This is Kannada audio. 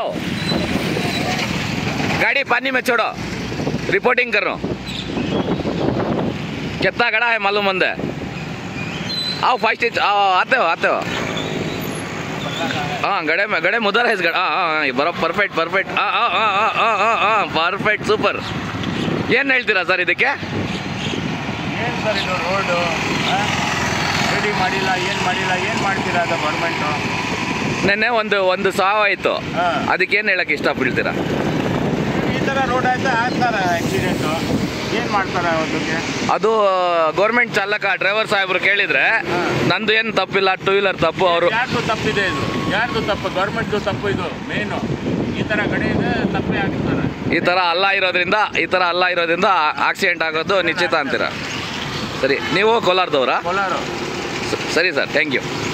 आओ गाड़ी पानी में छोड़ो रिपोर्टिंग कर रहा हूँ कितना गड़ा है मालूम मंद है आओ फाइव स्टेज आओ आते हो आते हो हाँ गड़े में गड़े मुदर है इस गड़ हाँ हाँ हाँ, ये बरो ಪರ್ಫೆಕ್ಟ್ ಪರ್ಫೆಕ್ಟ್ ಹಾಂ ಹಾಂ ಹಾಂ ಹಾಂ ಹಾಂ ಹಾಂ ಪರ್ಫೆಕ್ಟ್ ಸೂಪರ್ ಏನು ಹೇಳ್ತೀರಾ ಸರ್ ಇದಕ್ಕೆ ಏನು ಸರ್ ಇದು ರೋಡು ರೆಡಿ ಮಾಡಿಲ್ಲ ಏನು ಮಾಡಿಲ್ಲ ಏನು ಮಾಡ್ತೀರಾ ಅದು ಗೌರ್ಮೆಂಟು ನೆನ್ನೆ ಒಂದು ಒಂದು ಸಾವು ಆಯಿತು ಹಾಂ ಅದಕ್ಕೆ ಏನು ಹೇಳಕ್ಕೆ ಇಷ್ಟಪಡ್ತೀರಾ ಈ ಥರ ರೋಡ್ ಆಯ್ತಾ ಆಗ್ತಾರೆ ಆಕ್ಸಿಡೆಂಟು ಏನು ಮಾಡ್ತಾರೆ ಅದಕ್ಕೆ ಅದು ಗೌರ್ಮೆಂಟ್ ಚಾಲಕ ಡ್ರೈವರ್ ಸಾಹೇಬ್ರು ಕೇಳಿದ್ರೆ ಹಾಂ. ನಂದು ಏನು ತಪ್ಪಿಲ್ಲ ಟೂ ವೀಲರ್ ತಪ್ಪು ಅವರು ಯಾರ್ದು ತಪ್ಪಿದೆ ಇದು ಯಾರ್ದು ತಪ್ಪು ಗೌರ್ಮೆಂಟ್ದು ತಪ್ಪು ಇದು ಮೇನು ಈ ಥರ ಕಡೆಯಿಂದ ತಪ್ಪೇ ಆಗ್ತಾರೆ ಈ ಥರ ಅಲ್ಲ ಇರೋದ್ರಿಂದ ಈ ಥರ ಅಲ್ಲ ಇರೋದ್ರಿಂದ ಆಕ್ಸಿಡೆಂಟ್ ಆಗೋದು ನಿಶ್ಚಿತ ಅಂತೀರ ಸರಿ ನೀವು ಕೋಲಾರದವ್ರಾ ಕೋಲಾರ ಸ- ಸರಿ ಸರ್ ಥ್ಯಾಂಕ್ ಯು